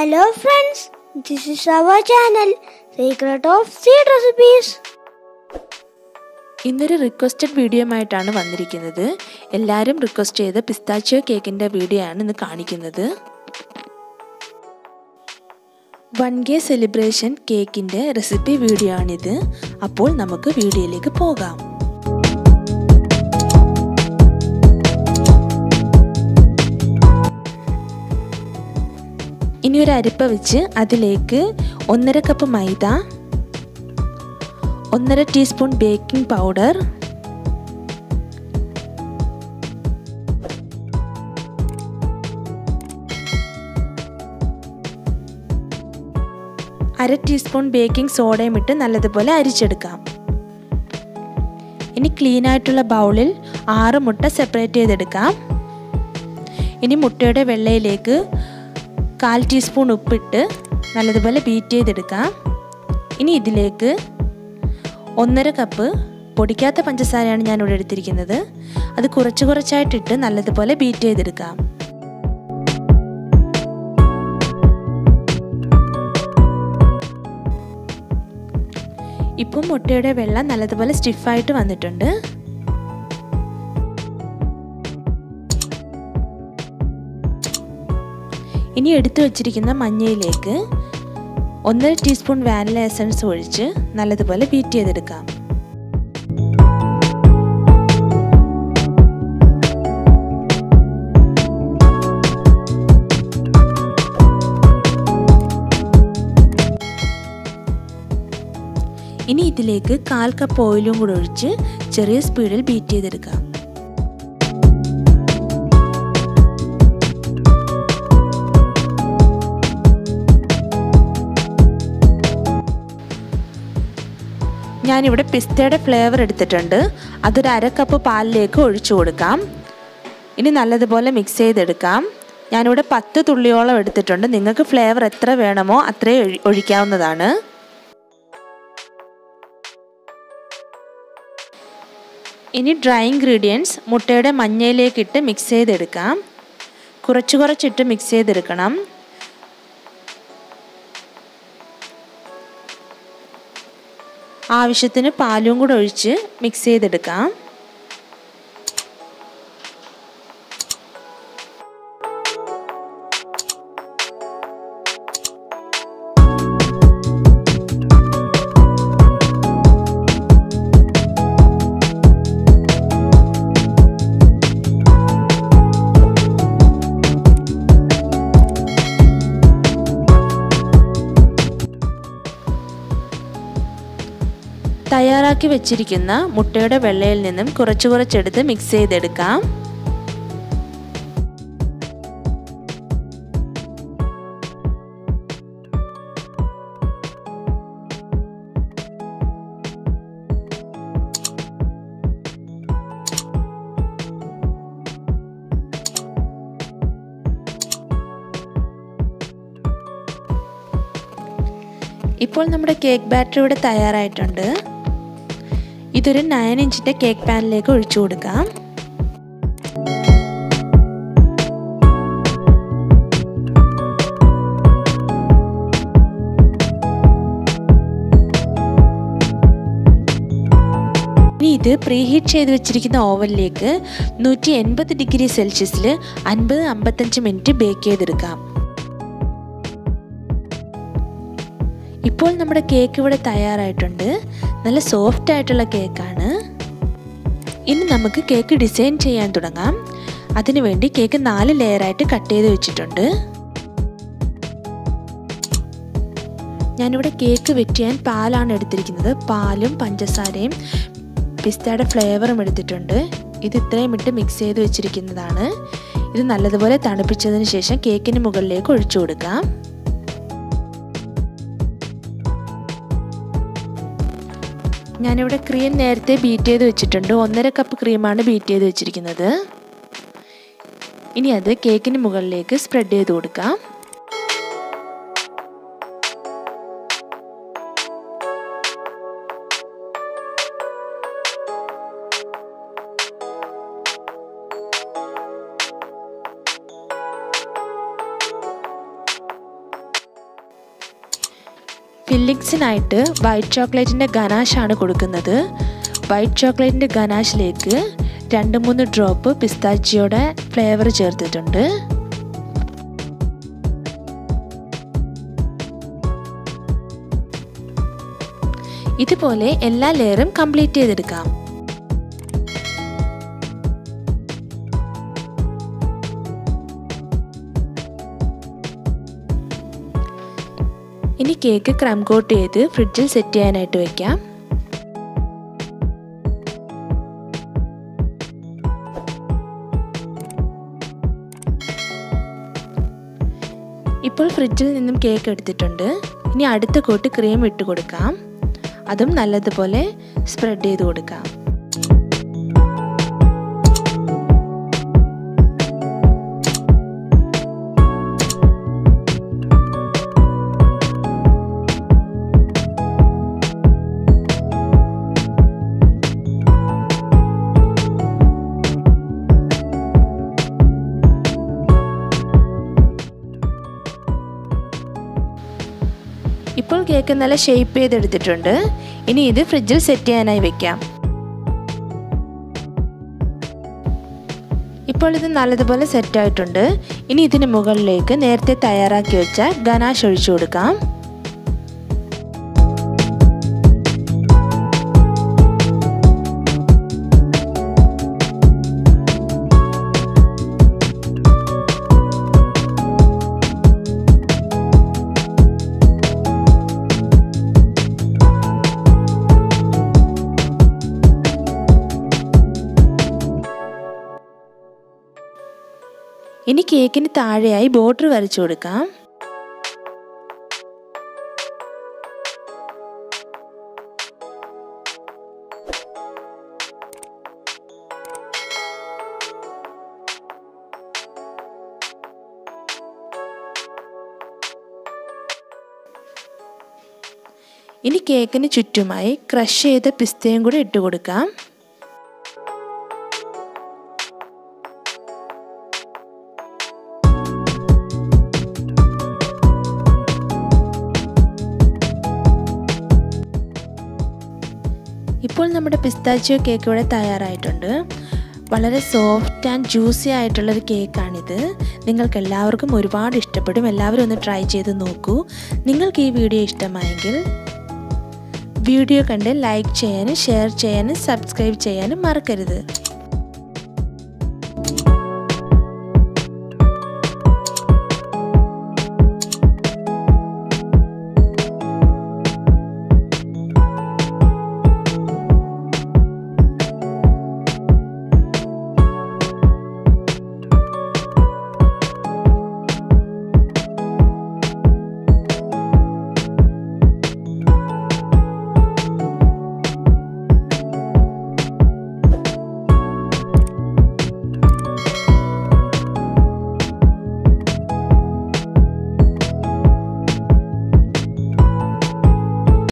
Hello friends, this is our channel Secret of Seed Recipes. ഇന്നൊരു requested വീഡിയോയുമായിട്ടാണ് വന്നിരിക്കുന്നത് എല്ലാവരും റിക്വസ്റ്റ് ചെയ്ത പിസ്താച്ചിയോ കേക്കിൻ്റെ വീഡിയോ ആണ് ഇന്ന് കാണിക്കുന്നത് വൺ കെ സെലിബ്രേഷൻ കേക്കിൻ്റെ റെസിപ്പി വീഡിയോ ആണിത് അപ്പോൾ നമുക്ക് വീഡിയോയിലേക്ക് പോകാം ഇനി ഒരു അരിപ്പ വെച്ച് അതിലേക്ക് ഒന്നര കപ്പ് മൈദ ഒന്നര ടീസ്പൂൺ ബേക്കിംഗ് പൗഡർ അര ടീസ്പൂൺ ബേക്കിംഗ് സോഡയും ഇട്ട് നല്ലതുപോലെ അരിച്ചെടുക്കാം ഇനി ക്ലീൻ ആയിട്ടുള്ള ബൗളിൽ ആറ് മുട്ട സെപ്പറേറ്റ് ചെയ്തെടുക്കാം ഇനി മുട്ടയുടെ വെള്ളയിലേക്ക് കാൽ ടീസ്പൂൺ ഉപ്പിട്ട് നല്ലതുപോലെ ബീറ്റ് ചെയ്തെടുക്കാം ഇനി ഇതിലേക്ക് ഒന്നര കപ്പ് പൊടിക്കാത്ത പഞ്ചസാരയാണ് ഞാൻ ഇവിടെ എടുത്തിരിക്കുന്നത് അത് കുറച്ച് കുറച്ചായിട്ടിട്ട് നല്ലതുപോലെ ബീറ്റ് ചെയ്തെടുക്കാം ഇപ്പം മുട്ടയുടെ വെള്ളം നല്ലതുപോലെ സ്റ്റിഫായിട്ട് വന്നിട്ടുണ്ട് ഇനി എടുത്തു വച്ചിരിക്കുന്ന മഞ്ഞയിലേക്ക് ഒന്നര ടീസ്പൂൺ വാനില എസൻസ് ഒഴിച്ച് നല്ലതുപോലെ ബീറ്റ് ചെയ്തെടുക്കാം ഇനി ഇതിലേക്ക് കാൽ കപ്പ് ഓയിലും കൂടെ ഒഴിച്ച് ചെറിയ സ്പീഡിൽ ബീറ്റ് ചെയ്തെടുക്കാം ഞാനിവിടെ പിസ്തയുടെ ഫ്ലേവർ എടുത്തിട്ടുണ്ട് അതൊരു അര കപ്പ് പാലിലേക്ക് ഒഴിച്ചു കൊടുക്കാം ഇനി നല്ലതുപോലെ മിക്സ് ചെയ്തെടുക്കാം ഞാനിവിടെ പത്ത് തുള്ളിയോളം എടുത്തിട്ടുണ്ട് നിങ്ങൾക്ക് ഫ്ലേവർ എത്ര വേണമോ അത്രയും ഒഴിക്കാവുന്നതാണ് ഇനി ഡ്രൈ ഇൻഗ്രീഡിയൻസ് മുട്ടയുടെ മഞ്ഞയിലേക്കിട്ട് മിക്സ് ചെയ്തെടുക്കാം കുറച്ച് കുറച്ചിട്ട് മിക്സ് ചെയ്തെടുക്കണം ആവശ്യത്തിന് പാലും കൂടെ ഒഴിച്ച് മിക്സ് ചെയ്തെടുക്കാം തയ്യാറാക്കി വെച്ചിരിക്കുന്ന മുട്ടയുടെ വെള്ളയിൽ നിന്നും കുറച്ച് കുറച്ചെടുത്ത് മിക്സ് ചെയ്തെടുക്കാം ഇപ്പോൾ നമ്മുടെ കേക്ക് ബാറ്റർ ഇവിടെ തയ്യാറായിട്ടുണ്ട് ഇതൊരു നയൻ ഇഞ്ചിൻ്റെ കേക്ക് പാനിലേക്ക് ഒഴിച്ചു കൊടുക്കാം ഇനി ഇത് പ്രീഹീറ്റ് ചെയ്ത് വെച്ചിരിക്കുന്ന ഓവനിലേക്ക് നൂറ്റി എൺപത് ഡിഗ്രി സെൽഷ്യസിൽ അൻപത് അമ്പത്തഞ്ച് മിനിറ്റ് ബേക്ക് ചെയ്തെടുക്കാം ഇപ്പോൾ നമ്മുടെ കേക്ക് ഇവിടെ തയ്യാറായിട്ടുണ്ട് നല്ല സോഫ്റ്റ് ആയിട്ടുള്ള കേക്കാണ് ഇനി നമുക്ക് കേക്ക് ഡിസൈൻ ചെയ്യാൻ തുടങ്ങാം അതിനുവേണ്ടി കേക്ക് നാല് ലെയറായിട്ട് കട്ട് ചെയ്ത് വെച്ചിട്ടുണ്ട് ഞാനിവിടെ കേക്ക് വെറ്റ് ചെയ്യാൻ പാലാണ് എടുത്തിരിക്കുന്നത് പാലും പഞ്ചസാരയും പിസ്തയുടെ ഫ്ലേവറും എടുത്തിട്ടുണ്ട് ഇത് ഇത്രയും ഇട്ട് മിക്സ് ചെയ്ത് വെച്ചിരിക്കുന്നതാണ് ഇത് നല്ലതുപോലെ തണുപ്പിച്ചതിന് ശേഷം കേക്കിന് മുകളിലേക്ക് ഒഴിച്ചു കൊടുക്കാം ഞാനിവിടെ ക്രീം നേരത്തെ ബീറ്റ് ചെയ്ത് വെച്ചിട്ടുണ്ട് ഒന്നര കപ്പ് ക്രീമാണ് ബീറ്റ് ചെയ്ത് വെച്ചിരിക്കുന്നത് ഇനി അത് കേക്കിന് മുകളിലേക്ക് സ്പ്രെഡ് ചെയ്ത് കൊടുക്കാം ഫില്ലിങ്സിനായിട്ട് വൈറ്റ് ചോക്ലേറ്റിൻ്റെ ഗനാഷാണ് കൊടുക്കുന്നത് വൈറ്റ് ചോക്ലേറ്റിൻ്റെ ഗനാഷിലേക്ക് രണ്ട് മൂന്ന് ഡ്രോപ്പ് പിസ്താച്ചിയോടെ ഫ്ലേവർ ചേർത്തിട്ടുണ്ട് ഇതുപോലെ എല്ലാ ലെയറും കംപ്ലീറ്റ് ചെയ്തെടുക്കാം ഇനി കേക്ക് ക്രം കോട്ട് ചെയ്ത് ഫ്രിഡ്ജിൽ സെറ്റ് ചെയ്യാനായിട്ട് വെക്കാം ഇപ്പോൾ ഫ്രിഡ്ജിൽ നിന്നും കേക്ക് എടുത്തിട്ടുണ്ട് ഇനി അടുത്ത കോട്ട് ക്രീം ഇട്ട് കൊടുക്കാം അതും നല്ലതുപോലെ സ്പ്രെഡ് ചെയ്ത് കൊടുക്കാം ഇപ്പോൾ കേക്ക് നല്ല ഷേപ്പ് ചെയ്തെടുത്തിട്ടുണ്ട് ഇനി ഇത് ഫ്രിഡ്ജിൽ സെറ്റ് ചെയ്യാനായി വെക്കാം ഇപ്പോൾ ഇത് നല്ലതുപോലെ സെറ്റ് ആയിട്ടുണ്ട് ഇനി ഇതിന് മുകളിലേക്ക് നേരത്തെ തയ്യാറാക്കി വെച്ച ഗനാഷ് ഒഴിച്ചു കൊടുക്കാം ഇനി കേക്കിന് താഴെയായി ബോർഡർ വരച്ചു കൊടുക്കാം ഇനി കേക്കിന് ചുറ്റുമായി ക്രഷ് ചെയ്ത പിസ്തയും കൂടി ഇട്ട് കൊടുക്കാം ഇപ്പോൾ നമ്മുടെ പിസ്താച്ചിയോ കേക്ക് ഇവിടെ തയ്യാറായിട്ടുണ്ട് വളരെ സോഫ്റ്റ് ആൻഡ് ജ്യൂസി ആയിട്ടുള്ളൊരു കേക്കാണിത് നിങ്ങൾക്ക് എല്ലാവർക്കും ഒരുപാട് ഇഷ്ടപ്പെടും എല്ലാവരും ഒന്ന് ട്രൈ ചെയ്ത് നോക്കൂ നിങ്ങൾക്ക് ഈ വീഡിയോ ഇഷ്ടമായെങ്കിൽ വീഡിയോ കണ്ട് ലൈക്ക് ചെയ്യാനും ഷെയർ ചെയ്യാനും സബ്സ്ക്രൈബ് ചെയ്യാനും മറക്കരുത്